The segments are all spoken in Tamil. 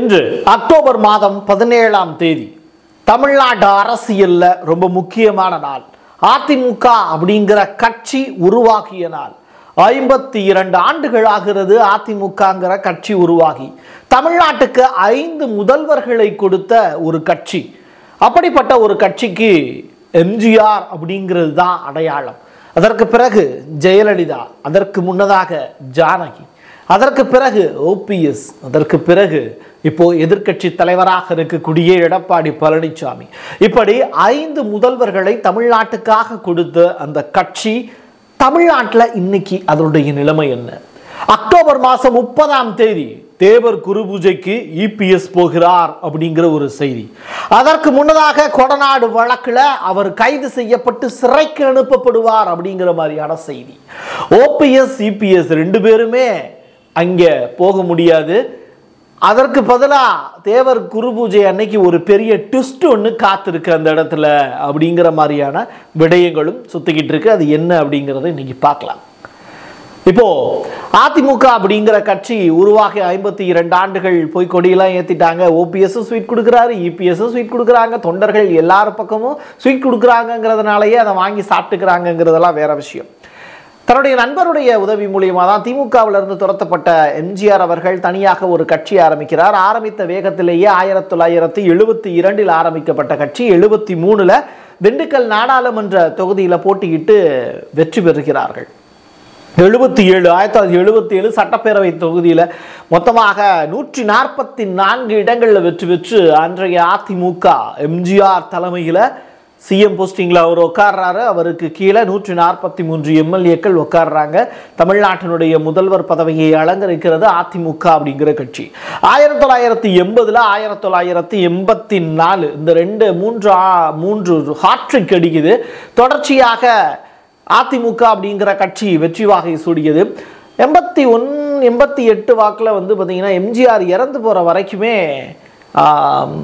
இன்று அக்டோபர் மாதம் பதினேழாம் தேதி தமிழ்நாட்டு அரசியல்ல ரொம்ப முக்கியமான நாள் அதிமுக அப்படிங்கிற கட்சி உருவாகிய நாள் ஐம்பத்தி இரண்டு ஆண்டுகள் ஆகிறது அதிமுகங்கிற கட்சி உருவாகி தமிழ்நாட்டுக்கு ஐந்து முதல்வர்களை கொடுத்த ஒரு கட்சி அப்படிப்பட்ட ஒரு கட்சிக்கு எம்ஜிஆர் அப்படிங்கிறது தான் அடையாளம் அதற்கு பிறகு ஜெயலலிதா அதற்கு முன்னதாக ஜானகி அதற்கு பிறகு ஓபிஎஸ் அதற்கு பிறகு இப்போ எதிர்க்கட்சி தலைவராக இருக்கக்கூடிய எடப்பாடி பழனிசாமி இப்படி ஐந்து முதல்வர்களை தமிழ்நாட்டுக்காக கொடுத்த அந்த கட்சி தமிழ்நாட்டில் இன்னைக்கு அதனுடைய நிலைமை என்ன அக்டோபர் மாதம் முப்பதாம் தேதி தேவர் குரு பூஜைக்கு இபிஎஸ் போகிறார் அப்படிங்கிற ஒரு செய்தி அதற்கு முன்னதாக கொடநாடு வழக்கில் அவர் கைது செய்யப்பட்டு சிறைக்கு அனுப்பப்படுவார் அப்படிங்கிற மாதிரியான செய்தி ஓபிஎஸ் இபிஎஸ் ரெண்டு பேருமே அங்கே போக முடியாது அதற்கு பதிலாக தேவர் குரு பூஜை அன்னைக்கு ஒரு பெரிய ட்விஸ்ட் ஒன்று காத்திருக்கு அந்த இடத்துல அப்படிங்கிற மாதிரியான விடயங்களும் சுத்திக்கிட்டு இருக்கு அது என்ன அப்படிங்கிறத இன்னைக்கு பார்க்கலாம் இப்போ அதிமுக அப்படிங்கிற கட்சி உருவாகி ஐம்பத்தி இரண்டு ஆண்டுகள் போய் கொடியெல்லாம் ஏத்திட்டாங்க ஓபிஎஸ் ஸ்வீட் கொடுக்குறாரு இபிஎஸ் ஸ்வீட் கொடுக்குறாங்க தொண்டர்கள் எல்லார் பக்கமும் ஸ்வீட் கொடுக்குறாங்கங்கிறதுனாலயே அதை வாங்கி சாப்பிட்டுக்கிறாங்கங்கிறதெல்லாம் வேற விஷயம் தன்னுடைய நண்பருடைய உதவி மூலியமாக தான் திமுகவில் இருந்து துரத்தப்பட்ட எம்ஜிஆர் அவர்கள் தனியாக ஒரு கட்சி ஆரம்பிக்கிறார் ஆரம்பித்த வேகத்திலேயே ஆயிரத்தி தொள்ளாயிரத்தி எழுபத்தி இரண்டில் ஆரம்பிக்கப்பட்ட கட்சி எழுபத்தி மூணுல திண்டுக்கல் நாடாளுமன்ற தொகுதியில் போட்டியிட்டு வெற்றி பெறுகிறார்கள் எழுபத்தி ஏழு ஆயிரத்தி தொள்ளாயிரத்தி எழுபத்தி ஏழு சட்டப்பேரவை தொகுதியில் மொத்தமாக நூற்றி நாற்பத்தி நான்கு இடங்களில் வெற்றி பெற்று அன்றைய அதிமுக எம்ஜிஆர் தலைமையில் சிஎம் போஸ்டிங்கில் அவர் உட்கார்றாரு அவருக்கு கீழே நூற்றி நாற்பத்தி மூன்று எம்எல்ஏக்கள் உட்கார்றாங்க தமிழ்நாட்டினுடைய முதல்வர் பதவியை அலங்கரிக்கிறது அதிமுக அப்படிங்கிற கட்சி ஆயிரத்தி தொள்ளாயிரத்தி எண்பதுல ஆயிரத்தி தொள்ளாயிரத்தி எண்பத்தி நாலு இந்த ரெண்டு மூன்று ஆ- மூன்று ஹாட்ரிக் அடிக்குது தொடர்ச்சியாக அதிமுக அப்படிங்கிற கட்சி வெற்றி வாகை சூடியது எண்பத்தி ஒன் எண்பத்தி எட்டு வாக்கில் வந்து பார்த்தீங்கன்னா எம்ஜிஆர் இறந்து போகிற வரைக்குமே ஆம்,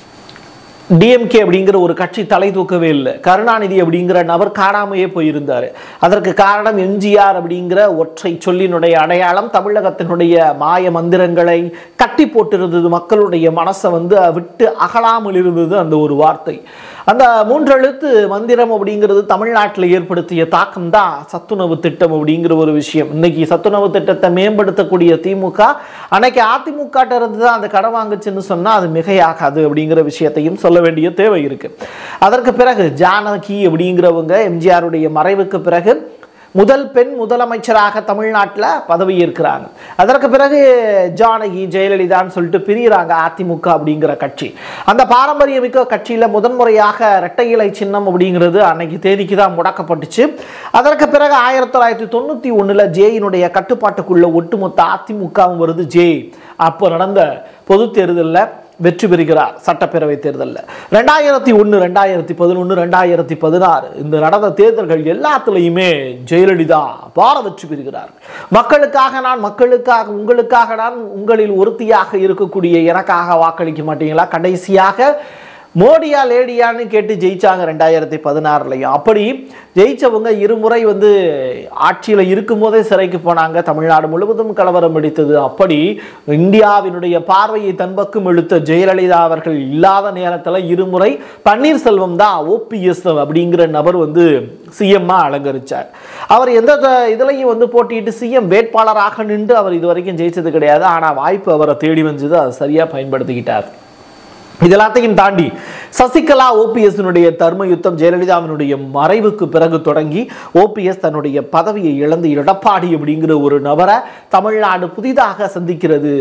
டிஎம்கே அப்படிங்கிற ஒரு கட்சி தலை தூக்கவே இல்லை கருணாநிதி அப்படிங்கிற நபர் காணாமையே போயிருந்தார் அதற்கு காரணம் எம்ஜிஆர் அப்படிங்கிற ஒற்றை சொல்லினுடைய அடையாளம் தமிழகத்தினுடைய மாய மந்திரங்களை கட்டி போட்டிருந்தது மக்களுடைய மனசை வந்து விட்டு அகலாமல் இருந்தது அந்த ஒரு வார்த்தை அந்த மூன்றெழுத்து மந்திரம் அப்படிங்கிறது தமிழ்நாட்டில் ஏற்படுத்திய தாக்கம் தான் சத்துணவு திட்டம் அப்படிங்கிற ஒரு விஷயம் இன்னைக்கு சத்துணவு திட்டத்தை மேம்படுத்தக்கூடிய திமுக அன்னைக்கு அதிமுக இருந்து தான் அந்த கடன் வாங்குச்சுன்னு சொன்னா அது மிகையாகாது அப்படிங்கிற விஷயத்தையும் சொல்ல வேண்டிய தேவை இருக்கு அதற்கு பிறகு ஜானகி அப்படிங்கிறவங்க எம்ஜிஆருடைய மறைவுக்கு பிறகு முதல் பெண் முதலமைச்சராக தமிழ்நாட்டில் பதவியேற்கிறாங்க அதற்கு பிறகு ஜானகி ஜெயலலிதான்னு சொல்லிட்டு பிரியிறாங்க அதிமுக அப்படிங்கிற கட்சி அந்த பாரம்பரியமிக்க கட்சியில் முதன்முறையாக இரட்டை இலை சின்னம் அப்படிங்கிறது அன்னைக்கு தேதிக்கு தான் முடக்கப்பட்டுச்சு அதற்கு பிறகு ஆயிரத்தி தொள்ளாயிரத்தி தொண்ணூற்றி ஒன்றில் ஜேயினுடைய கட்டுப்பாட்டுக்குள்ள ஒட்டுமொத்த அதிமுகவும் வருது ஜே அப்போ நடந்த பொது தேர்தலில் வெற்றி பெறுகிறார் சட்டப்பேரவை தேர்தலில் ரெண்டாயிரத்தி ஒன்று ரெண்டாயிரத்தி பதினொன்று ரெண்டாயிரத்தி பதினாறு இந்த நடந்த தேர்தல்கள் எல்லாத்துலேயுமே ஜெயலலிதா பார வெற்றி பெறுகிறார் மக்களுக்காக நான் மக்களுக்காக உங்களுக்காக நான் உங்களில் ஒருத்தியாக இருக்கக்கூடிய எனக்காக வாக்களிக்க மாட்டீங்களா கடைசியாக மோடியா லேடியான்னு கேட்டு ஜெயிச்சாங்க ரெண்டாயிரத்தி பதினாறுலையும் அப்படி ஜெயிச்சவங்க இருமுறை வந்து ஆட்சியில் இருக்கும்போதே சிறைக்கு போனாங்க தமிழ்நாடு முழுவதும் கலவரம் வெடித்தது அப்படி இந்தியாவினுடைய பார்வையை தன்பக்கம் இழுத்த ஜெயலலிதா அவர்கள் இல்லாத நேரத்தில் இருமுறை பன்னீர்செல்வம் தான் ஓபிஎஸ் அப்படிங்கிற நபர் வந்து சிஎம்மா அலங்கரிச்சார் அவர் எந்த த- இதுலையும் வந்து போட்டியிட்டு சிஎம் வேட்பாளராக நின்று அவர் இது வரைக்கும் ஜெயிச்சது கிடையாது ஆனால் வாய்ப்பு அவரை தேடி வந்தது அதை சரியாக பயன்படுத்திக்கிட்டார் இது எல்லாத்தையும் தாண்டி சசிகலா ஓபிஎஸ்னுடைய தர்ம யுத்தம் ஜெயலலிதாவினுடைய மறைவுக்கு பிறகு தொடங்கி ஓபிஎஸ் தன்னுடைய பதவியை இழந்து எடப்பாடி அப்படிங்கிற ஒரு நபரை தமிழ்நாடு புதிதாக சந்திக்கிறது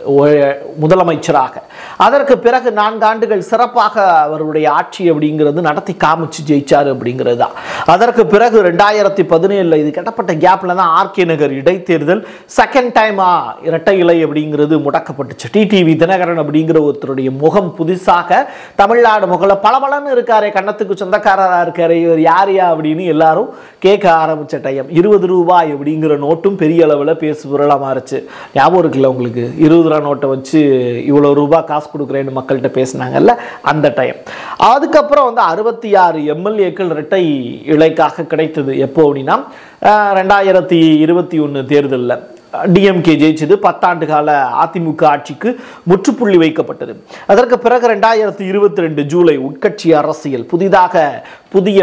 ஒ- முதலமைச்சராக அதற்கு பிறகு நான்கு ஆண்டுகள் சிறப்பாக அவருடைய ஆட்சி அப்படிங்கிறது நடத்தி காமிச்சு ஜெயிச்சாரு அப்படிங்கிறது தான் அதற்கு பிறகு ரெண்டாயிரத்தி பதினேழுல இது கட்டப்பட்ட கேப்ல தான் ஆர்கே நகர் இடைத்தேர்தல் செகண்ட் டைமா இரட்டை இலை அப்படிங்கிறது முடக்கப்பட்டுச்சு டிடிவி தினகரன் அப்படிங்கிற ஒருத்தருடைய முகம் புதுசாக தமிழ்நாடு முகல பளபளன்னு இருக்காரே கன்னத்துக்கு சொந்தக்காரரா இருக்காரே இவர் யாரியா அப்படின்னு எல்லாரும் கேட்க ஆரம்பிச்ச டைம் இருபது ரூபாய் அப்படிங்கிற நோட்டும் பெரிய அளவில் பேசு பொருளாக மாறுச்சு ஞாபகம் இருக்குல்ல உங்களுக்கு இருபது ரூபா நோட்டை வச்சு இவ்வளோ ரூபாய் காசு கொடுக்குறேன்னு மக்கள்கிட்ட பேசினாங்கல்ல அந்த டைம் அதுக்கப்புறம் வந்து அறுபத்தி ஆறு எம்எல்ஏக்கள் இரட்டை இலைக்காக கிடைத்தது எப்போ அப்படின்னா அஹ், ரெண்டாயிரத்தி இருபத்தி ஒன்று தேர்தலில் டிஎம்கே ஜெயிச்சது பத்தாண்டு கால அதிமுக ஆட்சிக்கு முற்றுப்புள்ளி வைக்கப்பட்டது அதற்கு பிறகு ரெண்டாயிரத்தி இருபத்தி ரெண்டு ஜூலை உட்கட்சி அரசியல் புதிதாக புதிய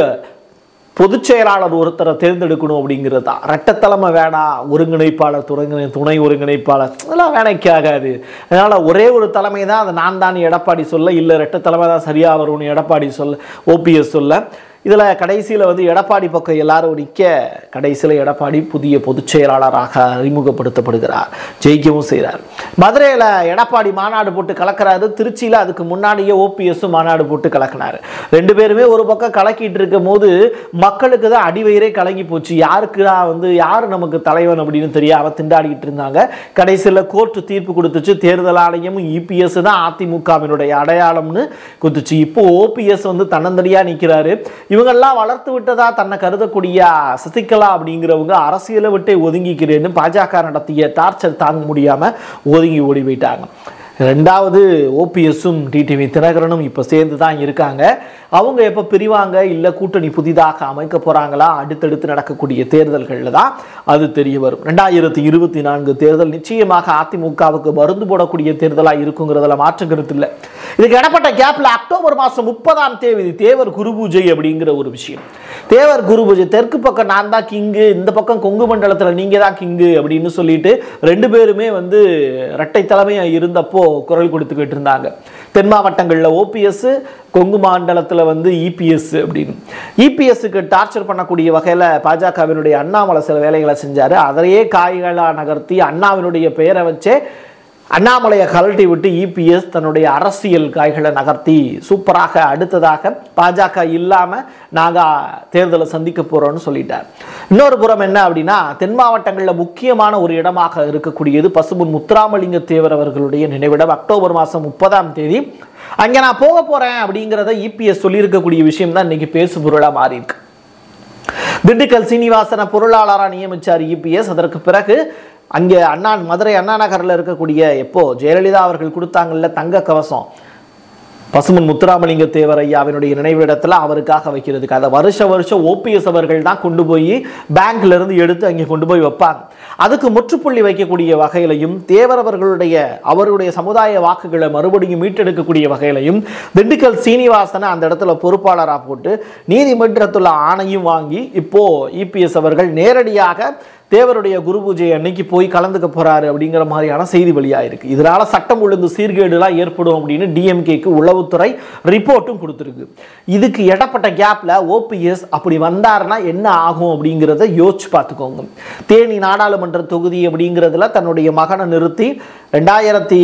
பொதுச் செயலாளர் ஒருத்தரை தேர்ந்தெடுக்கணும் அப்படிங்கிறது தான் ரெட்டத்தலைமை வேணாம் ஒருங்கிணைப்பாளர் துணை துணை ஒருங்கிணைப்பாளர் அதெல்லாம் வேலைக்கு ஆகாது அதனால் ஒரே ஒரு தலைமை தான் அதை நான் தான் எடப்பாடி சொல்ல இல்லை ரெட்டத்தலைமை தான் சரியாக வரும்னு எடப்பாடி சொல்ல ஓபிஎஸ் சொல்ல இதில் கடைசியில் வந்து எடப்பாடி பக்கம் எல்லாரும் நிற்க கடைசியில் எடப்பாடி புதிய பொதுச் செயலாளராக அறிமுகப்படுத்தப்படுகிறார் ஜெயிக்கவும் செய்கிறார் மதுரையில் எடப்பாடி மாநாடு போட்டு கலக்கிறாரு திருச்சியில் அதுக்கு முன்னாடியே ஓபிஎஸும் மாநாடு போட்டு கலக்கினார் ரெண்டு பேருமே ஒரு பக்கம் கலக்கிட்டு இருக்கும் போது மக்களுக்கு தான் அடிவயிறே கலங்கி போச்சு யாருக்கு தான் வந்து யார் நமக்கு தலைவன் அப்படின்னு தெரியாம திண்டாடிக்கிட்டு இருந்தாங்க கடைசியில் கோர்ட்டு தீர்ப்பு கொடுத்துச்சு தேர்தல் ஆணையமும் இபிஎஸ் தான் அதிமுகவினுடைய அடையாளம்னு குத்துச்சு இப்போ ஓபிஎஸ் வந்து தன்னந்தனியா நிற்கிறாரு இவங்கெல்லாம் வளர்த்து விட்டதா தன்னை கருதக்கூடிய சசிகலா அப்படிங்கிறவங்க அரசியலை விட்டே ஒதுங்கிக்கிறேன்னு பாஜக நடத்திய டார்ச்சர் தாங்க முடியாம ஒதுங்கி ஓடி போயிட்டாங்க ரெண்டாவது ஓபிஎஸும் டிடிவி தினகரனும் இப்போ சேர்ந்து தான் இருக்காங்க அவங்க எப்போ பிரிவாங்க இல்லை கூட்டணி புதிதாக அமைக்க போகிறாங்களா அடுத்தடுத்து நடக்கக்கூடிய தேர்தல்களில் தான் அது தெரிய வரும் ரெண்டாயிரத்தி இருபத்தி நான்கு தேர்தல் நிச்சயமாக அதிமுகவுக்கு மருந்து போடக்கூடிய தேர்தலாக இருக்குங்கிறதுல மாற்று கருத்து இல்லை இதுக்கு இடப்பட்ட கேப்பில் அக்டோபர் மாதம் முப்பதாம் தேதி தேவர் குரு பூஜை அப்படிங்கிற ஒரு விஷயம் தேவர் குரு பூஜை தெற்கு பக்கம் நான் தான் கிங்கு இந்த பக்கம் கொங்கு மண்டலத்தில் நீங்கள் தான் கிங்கு அப்படின்னு சொல்லிட்டு ரெண்டு பேருமே வந்து இரட்டை தலைமையாக இருந்தப்போ குரல் கொடுத்துக்கிட்டு இருந்தாங்க தென் மாவட்டங்களில் ஓபிஎஸ் கொங்கு மண்டலத்தில் வந்து இபிஎஸ் அப்படின்னு இபிஎஸ்க்கு டார்ச்சர் பண்ணக்கூடிய வகையில் பாஜகவினுடைய அண்ணாமலை சில வேலைகளை செஞ்சார் அதையே காய்களாக நகர்த்தி அண்ணாவினுடைய பெயரை வச்சே அண்ணாமலையை கழட்டி விட்டு இபிஎஸ் தன்னுடைய அரசியல் காய்களை நகர்த்தி சூப்பராக அடுத்ததாக பாஜக இல்லாமல் நாங்கள் தேர்தலை சந்திக்க போகிறோம்னு சொல்லிட்டார் இன்னொரு புறம் என்ன அப்படின்னா தென் மாவட்டங்களில் முக்கியமான ஒரு இடமாக இருக்கக்கூடியது பசும்பொன் முத்துராமலிங்க தேவர் அவர்களுடைய நினைவிடம் அக்டோபர் மாதம் முப்பதாம் தேதி அங்கே நான் போக போகிறேன் அப்படிங்கிறத இபிஎஸ் சொல்லியிருக்கக்கூடிய விஷயம் தான் இன்னைக்கு பேசு பொருளாக மாறி இருக்கு திண்டுக்கல் சீனிவாசன பொருளாளராக நியமிச்சார் இபிஎஸ் அதற்கு பிறகு அங்கே அண்ணா மதுரை அண்ணா நகரில் இருக்கக்கூடிய எப்போ ஜெயலலிதா அவர்கள் கொடுத்தாங்கல்ல தங்க கவசம் பசுமன் முத்துராமலிங்க தேவர் ஐயாவினுடைய நினைவிடத்தில் அவருக்காக வைக்கிறதுக்கு அதை வருஷ வருஷம் ஓபிஎஸ் அவர்கள் தான் கொண்டு போய் பேங்க்ல இருந்து எடுத்து அங்கே கொண்டு போய் வைப்பாங்க அதுக்கு முற்றுப்புள்ளி வைக்கக்கூடிய வகையிலையும் தேவர் அவர்களுடைய அவருடைய சமுதாய வாக்குகளை மறுபடியும் மீட்டெடுக்கக்கூடிய வகையிலையும் திண்டுக்கல் சீனிவாசனை அந்த இடத்துல பொறுப்பாளராக போட்டு நீதிமன்றத்தில் ஆணையும் வாங்கி இப்போ இபிஎஸ் அவர்கள் நேரடியாக தேவருடைய குரு பூஜை அன்னைக்கு போய் கலந்துக்க போறாரு அப்படிங்கிற மாதிரியான செய்தி வெளியாயிருக்கு இதனால சட்டம் ஒழுங்கு சீர்கேடுலாம் ஏற்படும் அப்படின்னு டிஎம்கேக்கு உளவுத்துறை ரிப்போர்ட்டும் கொடுத்துருக்கு இதுக்கு இடப்பட்ட கேப்ல ஓபிஎஸ் அப்படி வந்தாருன்னா என்ன ஆகும் அப்படிங்கிறத யோசிச்சு பார்த்துக்கோங்க தேனி நாடாளுமன்ற தொகுதி அப்படிங்கிறதுல தன்னுடைய மகனை நிறுத்தி ரெண்டாயிரத்தி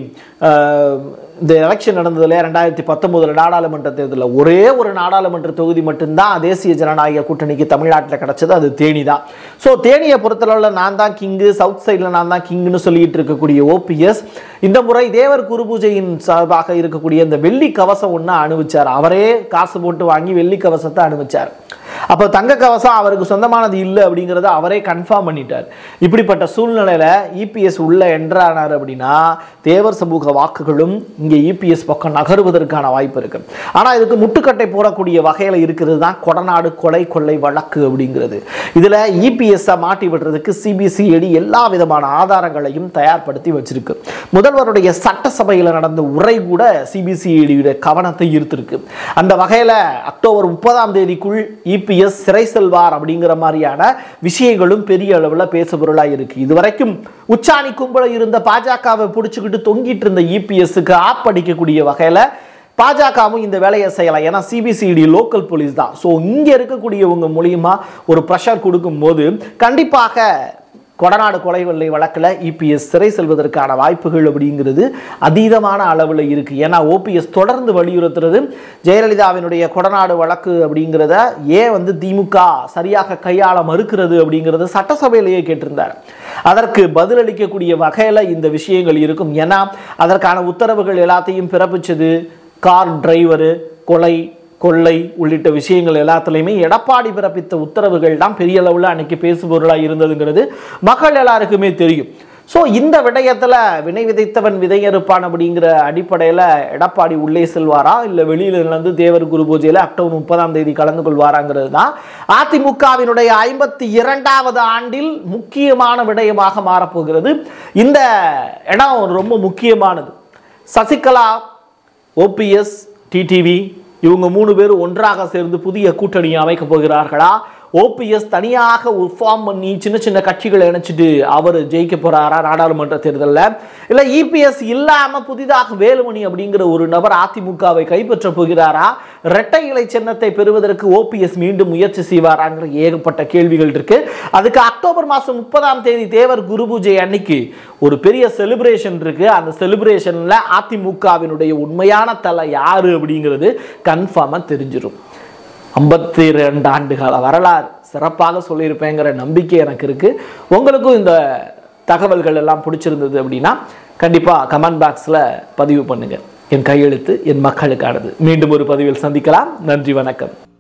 ஆஹ், இந்த எலெக்ஷன் நடந்ததுல ரெண்டாயிரத்தி பத்தொன்பதுல நாடாளுமன்ற தேர்தலில் ஒரே ஒரு நாடாளுமன்ற தொகுதி மட்டும்தான் தேசிய ஜனநாயக கூட்டணிக்கு தமிழ்நாட்டில் கிடைச்சது அது தேனி தான் ஸோ தேனியை பொறுத்தளவில் நான் தான் கிங்கு சவுத் சைடில் நான் தான் கிங்குன்னு சொல்லிட்டு இருக்கக்கூடிய ஓபிஎஸ் இந்த முறை தேவர் குரு பூஜையின் சார்பாக இருக்கக்கூடிய இந்த வெள்ளி கவசம் ஒன்று அனுபவிச்சார் அவரே காசு போட்டு வாங்கி வெள்ளி கவசத்தை அனுபவிச்சார் அப்போ தங்க கவசம் அவருக்கு சொந்தமானது இல்லை அப்படிங்கிறத அவரே கன்ஃபார்ம் பண்ணிட்டார் இப்படிப்பட்ட சூழ்நிலையில் இபிஎஸ் உள்ள என்றானார் அப்படின்னா தேவர் சமூக வாக்குகளும் இங்கே இபிஎஸ் பக்கம் நகருவதற்கான வாய்ப்பு இருக்கு ஆனால் இதுக்கு முட்டுக்கட்டை போடக்கூடிய வகையில் இருக்கிறது தான் கொடநாடு கொலை கொள்ளை வழக்கு அப்படிங்கிறது இதில் இபிஎஸ்ஸை மாட்டி விடுறதுக்கு சிபிசிஐடி எல்லா விதமான ஆதாரங்களையும் தயார்படுத்தி வச்சிருக்கு முதல்வருடைய சட்டசபையில் நடந்த உரை கூட சிபிசிஐடியுடைய கவனத்தை ஈர்த்திருக்கு அந்த வகையில் அக்டோபர் முப்பதாம் தேதிக்குள் இபிஎஸ் சிறை செல்வார் அப்படிங்கிற மாதிரியான விஷயங்களும் பெரிய அளவில் பேசுபொருளாக இருக்கு இதுவரைக்கும் உச்சாணி கும்பல இருந்த பாஜகவை பிடிச்சிக்கிட்டு தொங்கிட்டு இருந்த இபிஎஸ்க்கு ஆப் அடிக்கக்கூடிய வகையில் பாஜகவும் இந்த வேலையை செய்யலாம் ஏன்னா சிபிசிடி லோக்கல் போலீஸ் தான் ஸோ இங்கே இருக்கக்கூடியவங்க மூலியமா ஒரு ப்ரெஷர் கொடுக்கும்போது கண்டிப்பாக கொடநாடு கொலை கொள்ளை வழக்கில் இபிஎஸ் சிறை செல்வதற்கான வாய்ப்புகள் அப்படிங்கிறது அதீதமான அளவில் இருக்குது ஏன்னா ஓபிஎஸ் தொடர்ந்து வலியுறுத்துறது ஜெயலலிதாவினுடைய கொடநாடு வழக்கு அப்படிங்கிறத ஏன் வந்து திமுக சரியாக கையாள மறுக்கிறது அப்படிங்கிறது சட்டசபையிலேயே கேட்டிருந்தார் அதற்கு பதிலளிக்கக்கூடிய வகையில் இந்த விஷயங்கள் இருக்கும் ஏன்னா அதற்கான உத்தரவுகள் எல்லாத்தையும் பிறப்பிச்சது கார் டிரைவரு கொலை கொள்ளை உள்ளிட்ட விஷயங்கள் எல்லாத்துலேயுமே எடப்பாடி பிறப்பித்த உத்தரவுகள் தான் பெரிய அளவில் அன்னைக்கு பேசுபொருளாக இருந்ததுங்கிறது மக்கள் எல்லாருக்குமே தெரியும் ஸோ இந்த விடயத்தில் வினை விதைத்தவன் விதையறுப்பான் அப்படிங்கிற அடிப்படையில் எடப்பாடி உள்ளே செல்வாரா இல்லை வெளியில இருந்து தேவர் குரு பூஜையில் அக்டோபர் முப்பதாம் தேதி கலந்து கொள்வாராங்கிறது தான் அதிமுகவினுடைய ஐம்பத்தி இரண்டாவது ஆண்டில் முக்கியமான விடயமாக மாறப்போகிறது இந்த இடம் ரொம்ப முக்கியமானது சசிகலா ஓபிஎஸ் டிடிவி இவங்க மூணு பேரும் ஒன்றாக சேர்ந்து புதிய கூட்டணியை அமைக்கப் போகிறார்களா ஓபிஎஸ் தனியாக ஃபார்ம் பண்ணி சின்ன சின்ன கட்சிகளை இணைச்சிட்டு அவர் ஜெயிக்க போறாரா நாடாளுமன்ற தேர்தலில் இல்லை இபிஎஸ் இல்லாம புதிதாக வேலுமணி அப்படிங்கிற ஒரு நபர் அதிமுகவை கைப்பற்ற போகிறாரா இரட்டை இலை சின்னத்தை பெறுவதற்கு ஓபிஎஸ் மீண்டும் முயற்சி செய்வாராங்கிற ஏகப்பட்ட கேள்விகள் இருக்கு அதுக்கு அக்டோபர் மாதம் முப்பதாம் தேதி தேவர் குரு பூஜை அன்னைக்கு ஒரு பெரிய செலிப்ரேஷன் இருக்கு அந்த செலிப்ரேஷன்ல அதிமுகவினுடைய உண்மையான தலை யாரு அப்படிங்கிறது கன்ஃபார்மா தெரிஞ்சிடும் ஐம்பத்தி ரெண்டு ஆண்டுகால வரலாறு சிறப்பாக சொல்லியிருப்பேங்கிற நம்பிக்கை எனக்கு இருக்கு உங்களுக்கும் இந்த தகவல்கள் எல்லாம் பிடிச்சிருந்தது அப்படின்னா கண்டிப்பாக கமெண்ட் பாக்ஸில் பதிவு பண்ணுங்க என் கையெழுத்து என் மக்களுக்கானது மீண்டும் ஒரு பதிவில் சந்திக்கலாம் நன்றி வணக்கம்